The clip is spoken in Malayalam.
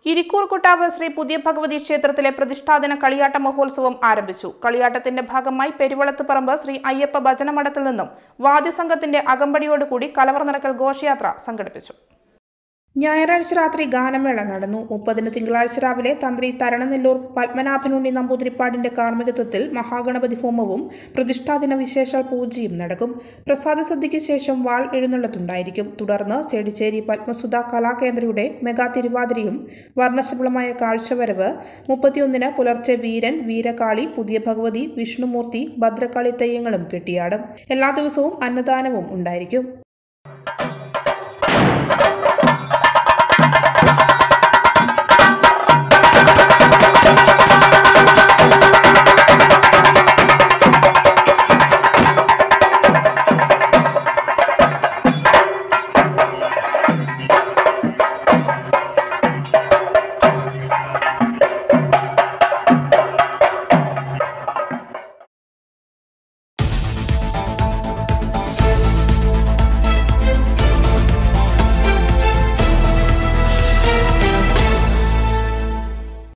ഇരിക്കൂർക്കുട്ടാവ് ശ്രീ പുതിയ ഭഗവതി ക്ഷേത്രത്തിലെ പ്രതിഷ്ഠാദിന കളിയാട്ട മഹോത്സവം ആരംഭിച്ചു കളിയാട്ടത്തിന്റെ ഭാഗമായി പെരുവളത്ത് പറമ്പ് ശ്രീ അയ്യപ്പ ഭജനമഠത്തിൽ നിന്നും വാദ്യസംഘത്തിന്റെ അകമ്പടിയോടുകൂടി കലവർ നിറക്കൽ ഘോഷയാത്ര സംഘടിപ്പിച്ചു ഞായറാഴ്ച രാത്രി ഗാനമേള നടന്നു മുപ്പതിന് തിങ്കളാഴ്ച രാവിലെ തന്ത്രി തരണനെല്ലൂർ പത്മനാഭനുണ്ണി നമ്പൂതിരിപ്പാടിന്റെ കാർമ്മികത്വത്തിൽ മഹാഗണപതി ഹോമവും പ്രതിഷ്ഠാദിന വിശേഷാൽ പൂജയും നടക്കും പ്രസാദ സദ്യയ്ക്ക് ശേഷം വാൾ എഴുന്നള്ളത്തുണ്ടായിരിക്കും തുടർന്ന് ചെടിച്ചേരി പത്മസുധ കലാകേന്ദ്രയുടെ മെഗാ തിരുവാതിരയും വർണ്ണശബളമായ കാഴ്ചവരവ് മുപ്പത്തിയൊന്നിന് പുലർച്ചെ വീരൻ വീരകാളി പുതിയ ഭഗവതി വിഷ്ണുമൂർത്തി ഭദ്രകാളി തെയ്യങ്ങളും കെട്ടിയാടും എല്ലാ ദിവസവും അന്നദാനവും ഉണ്ടായിരിക്കും